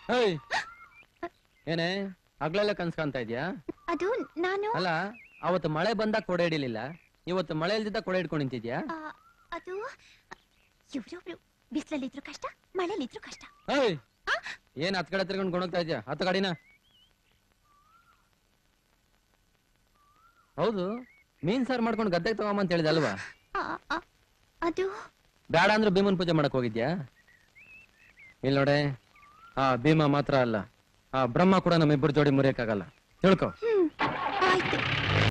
ಹೇಯ್ ಏನೇ ಹಗ್ಲೆಲ್ಲ ಕನ್ಸ್ ಕಾಣ್ತಾ ಇದ್ಯಾ ಅದು ನಾನು ಅಲ್ಲ ಅವತ್ತು ಮಳೆ ಬಂದಾಗ ಕೊಡೆ ಹಿಡಿಲಿಲ್ಲ ಇವತ್ತು ಮಳೆ ಇಲ್ದಿದ್ದ ಕೊಡೆ ಹಿಡ್ಕೊಂಡು ನಿಂತಿದ್ಯಾ ಆ, ಅದು ಇವ್ರೊಬ್ರು ಬಿಸಿಲಲ್ಲಿದ್ರು ಕಷ್ಟ ಮಳೆಲಿದ್ರು ಕಷ್ಟ ಹೇಯ್ ಏನ್ ಹತ್ ಕಡೆ ತಿರ್ಕೊಂಡು ಕೊಂಡೋಗ್ತಾ ಇದ್ಯಾ ಹತ್ತು ಕಡಿನ ಹೌದು ಮೀನ್ ಸಾರ್ ಮಾಡ್ಕೊಂಡು ಗದ್ದೆಗೆ ತಗೊಂಬ ಅಂತ ಹೇಳಿದೆ ಅಲ್ವಾ ಆ, ಆ, ಅದು ಬೇಡ ಅಂದ್ರೆ ಭೀಮನ್ ಪೂಜೆ ಮಾಡಕ್ ಹೋಗಿದ್ಯಾ ಇಲ್ಲಿ ನೋಡೆ ಆ ಭೀಮ ಮಾತ್ರ ಅಲ್ಲ ಆ ಬ್ರಹ್ಮ ಕೂಡ ನಮ್ಮಿಬ್ಬರು ಜೋಡಿ ಮುರಿಯಕ್ಕಾಗಲ್ಲ ತಿಳ್ಕೊ ಹ್ಮ್ ಆಯ್ತು